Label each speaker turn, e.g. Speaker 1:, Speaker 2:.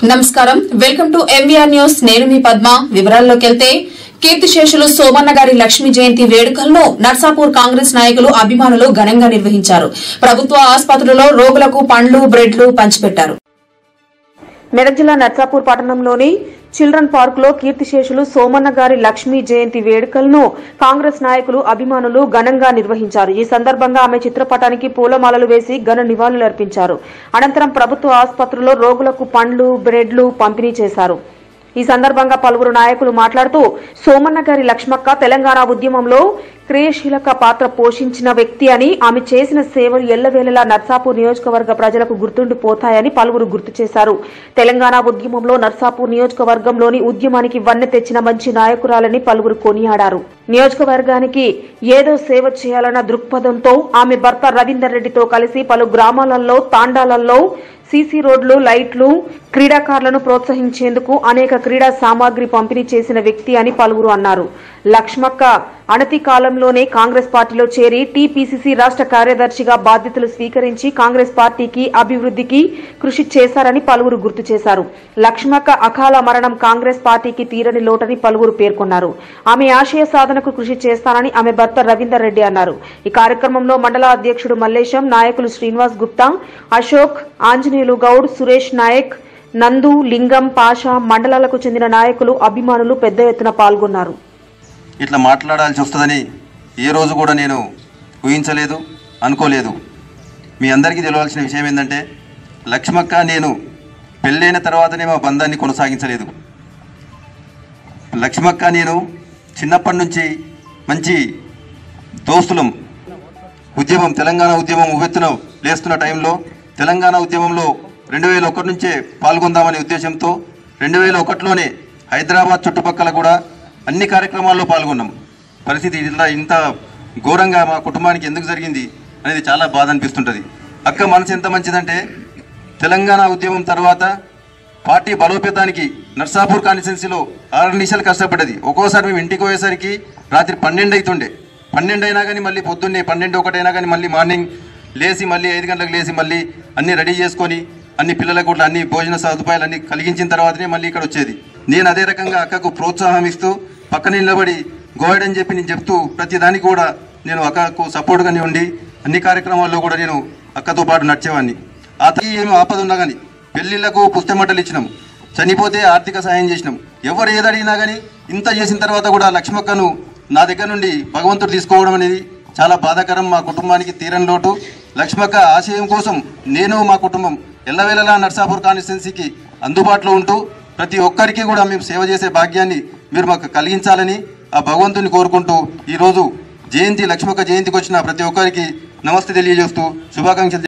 Speaker 1: నమస్కారం welcome to MVR news నేను మీ పద్మ వివరాల్లోకి వెళ్తే కీర్తిశేషులు సోమన్న గారి లక్ష్మీ జయంతి వేడుకలను నర్సాపూర్ కాంగ్రెస్ నాయకులు అభిమానులు ఘనంగా నిర్వహించారు ప్రభుత్వ ఆసుపత్రులలో రోగులకు పండ్లు బ్రెడ్లు పంచిపెట్టారు
Speaker 2: మెదక్ జిల్లా నర్సాపూర్ పట్టణంలోని చిల్డ్రన్ పార్క్ లో కీర్తిశేషులు సోమన్న గారి లక్ష్మీ జయంతి వేడుకలను కాంగ్రెస్ నాయకులు అభిమానులు ఘనంగా నిర్వహించారు ఈ సందర్భంగా ఆమె చిత్రపటానికి పూలమాలలు వేసి ఘన నివాళులర్పించారు అనంతరం ప్రభుత్వ ఆసుపత్రిలో రోగులకు పండ్లు బ్రెడ్లు పంపిణీ చేశారు ఈ సందర్భంగా పలువురు నాయకులు మాట్లాడుతూ సోమన్న గారి లక్ష్మక్క తెలంగాణ ఉద్యమంలో క్రియాశీలక పాత్ర పోషించిన వ్యక్తి అని ఆమె చేసిన సేవలు ఎల్లవేళలా నర్సాపూర్ నియోజకవర్గ ప్రజలకు గుర్తుండిపోతాయని పలువురు గుర్తు చేశారు తెలంగాణ ఉద్యమంలో నర్సాపూర్ నియోజకవర్గంలోని ఉద్యమానికి వన్నె తెచ్చిన మంచి నాయకురాలని పలువురు కొనియాడారు నియోజకవర్గానికి ఏదో సేవ చేయాలన్న దృక్పథంతో ఆమె భర్త రవీందర్ రెడ్డితో కలిసి పలు గ్రామాలలో తాండాలలో సీసీ రోడ్లు లైట్లు క్రీడాకారులను ప్రోత్సహించేందుకు అనేక క్రీడా సామాగ్రి పంపిణీ చేసిన వ్యక్తి అని పలువురు అన్నారు లక్ష్మక్క అనతి కాలంలోనే కాంగ్రెస్ పార్టీలో చేరి టీపీసీసీ రాష్ట్ర కార్యదర్శిగా బాధ్యతలు స్వీకరించి కాంగ్రెస్ పార్టీకి అభివృద్ధికి కృషి చేశారని పలువురు గుర్తు చేశారు లక్ష్మక్క అకాల మరణం కాంగ్రెస్ పార్టీకి తీరని లోటని పలువురు పేర్కొన్నారు ఆమె ఆశయ సాధనకు కృషి చేస్తానని ఆమె భర్త రవీందర్ రెడ్డి అన్నారు ఈ కార్యక్రమంలో మండల అధ్యక్షుడు మల్లేశం నాయకులు శ్రీనివాస్ గుప్తా అశోక్ ఆంజనేయులు గౌడ్ సురేష్ నాయక్ నందు లింగం పాషా మండలాలకు చెందిన నాయకులు అభిమానులు పెద్ద ఎత్తున పాల్గొన్నారు
Speaker 3: ఇట్లా మాట్లాడాల్సి వస్తుందని ఏ రోజు కూడా నేను ఊహించలేదు అనుకోలేదు మీ అందరికీ తెలియాల్సిన విషయం ఏంటంటే లక్ష్మక్క నేను పెళ్ళైన తర్వాతనే మా బంధాన్ని కొనసాగించలేదు లక్ష్మక్క నేను చిన్నప్పటి నుంచి మంచి దోస్తులం ఉద్యమం తెలంగాణ ఉద్యమం ఉవ్వెత్తున లేస్తున్న టైంలో తెలంగాణ ఉద్యమంలో రెండు వేల ఒకటి నుంచే పాల్గొందామనే ఉద్దేశంతో రెండు వేల ఒకటిలోనే హైదరాబాద్ చుట్టుపక్కల కూడా అన్ని కార్యక్రమాల్లో పాల్గొన్నాం పరిస్థితి ఇట్లా ఇంత ఘోరంగా మా కుటుంబానికి ఎందుకు జరిగింది అనేది చాలా బాధ అనిపిస్తుంటుంది అక్క మనసు ఎంత మంచిదంటే తెలంగాణ ఉద్యమం తర్వాత పార్టీ బలోపేతానికి నర్సాపూర్ కాన్స్టిట్యున్సీలో ఆరు నిమిషాలు కష్టపడ్డది ఒక్కోసారి మేము ఇంటికి పోయేసరికి రాత్రి పన్నెండు అవుతుండే పన్నెండు అయినా కానీ మళ్ళీ పొద్దున్నే పన్నెండు ఒకటైనా కానీ మళ్ళీ మార్నింగ్ లేచి మళ్ళీ ఐదు గంటలకు లేచి మళ్ళీ అన్ని రెడీ చేసుకొని అన్ని పిల్లలకు కూడా అన్ని భోజన సదుపాయాలు అన్ని కలిగించిన తర్వాతనే మళ్ళీ ఇక్కడ వచ్చేది నేను అదే రకంగా అక్కకు ప్రోత్సాహం ఇస్తూ పక్కన నిలబడి గోయడ్ అని చెప్పి నేను చెప్తూ ప్రతి దానికి కూడా నేను అక్కకు సపోర్ట్గానే ఉండి అన్ని కార్యక్రమాల్లో కూడా నేను అక్కతో పాటు నడిచేవాడిని ఆ తల్లి ఏమి ఆపద ఉన్నా కానీ పెళ్లిళ్లకు పుస్తమట్టలు ఇచ్చినాం చనిపోతే ఆర్థిక సాయం చేసినాం ఎవరు ఏది అడిగినా కానీ ఇంత చేసిన తర్వాత కూడా లక్ష్మక్కను నా దగ్గర నుండి భగవంతుడు తీసుకోవడం అనేది చాలా బాధాకరం మా కుటుంబానికి తీరని లోటు లక్ష్మక్క ఆశయం కోసం నేను మా కుటుంబం ఎల్లవేళలా నర్సాపూర్ కాన్స్టిట్యున్సీకి అందుబాటులో ఉంటూ ప్రతి ఒక్కరికి కూడా మేము సేవ చేసే భాగ్యాన్ని మీరు మాకు కలిగించాలని ఆ భగవంతుని కోరుకుంటూ ఈరోజు జయంతి లక్ష్మక్క జయంతికి వచ్చిన ప్రతి ఒక్కరికి నమస్తే తెలియజేస్తూ శుభాకాంక్షలు